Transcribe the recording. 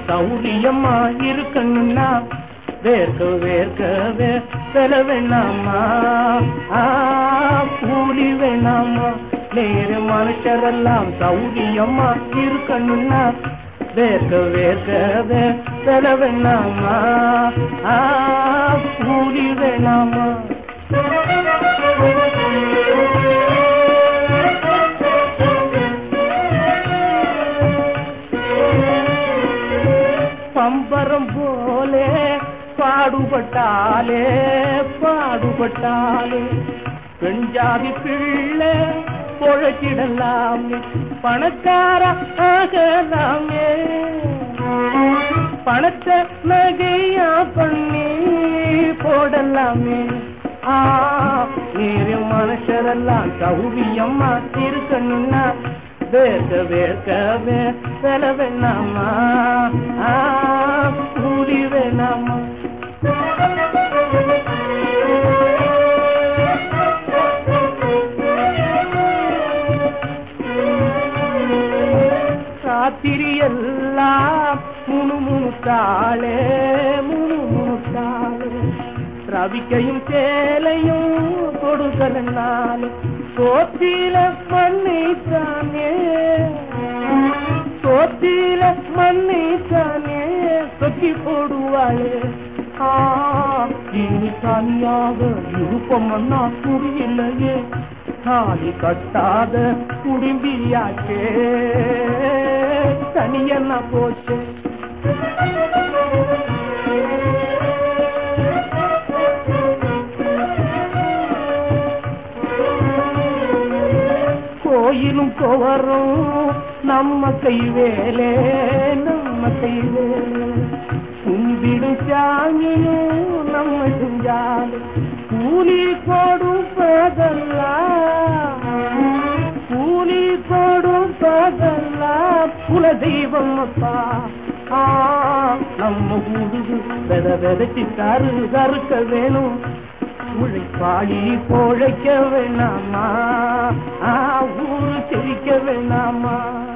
சௌரியமா இருக்கணும்னா வேர்க்க வேர்க்கவே செல வேணாமா ஆ, கூலி வேணாமா நேரு மனுஷரெல்லாம் சௌரியமா இருக்கணும்னா வேர்க்க வேர்க்கவே செல வேணாமா ஆ, கூலி வேணாமா பம்பரம் போலே பாடுபட்டாலே பாடுபட்டாலே பெஞ்சாதி பிள்ளை பொழைச்சிடலாமே பணக்கார ஆகலாமே பணத்தை நகையா பண்ணி போடலாமே ஆ நீரு மனுஷரெல்லாம் சௌரியமா இருக்கணும்னா வேர்க்க வேர்க்கவே செல வேணாமா ஆ கூலி வேணாமா ராத்திரி எல்லாம் முணு முணுத்தாளே முணு முணுத்தாளே ரவிக்கையும் சேலையும் கொடுக்கலனாலே சோத்தில மன்னித்தானே சோத்தில மன்னித்தானே சொக்கி போடுவாளே ஆ, இனி தனியாக இருப்பமன்னா புரியலையே தாலி கட்டாத குடும்பியாச்சே தனியன்னா போச்சு கோயிலும் கோவரும் நம்ம கை வேலே நம்ம கை வேலே கும்பிடும் சாமியும் நம்ம செஞ்சாலும் கூலி கொடுப்பதெல்லாம் கூலி கொடுப்பதெல்லாம் குல தெய்வம் அப்பா ஆ, நம்ம ஊருக்கு வெத வெதச்சி கரு கருக்க வேணும் உழைப்பாளி பொழைக்க வேணாமா ஆ, ஊரு செழிக்க வேணாமா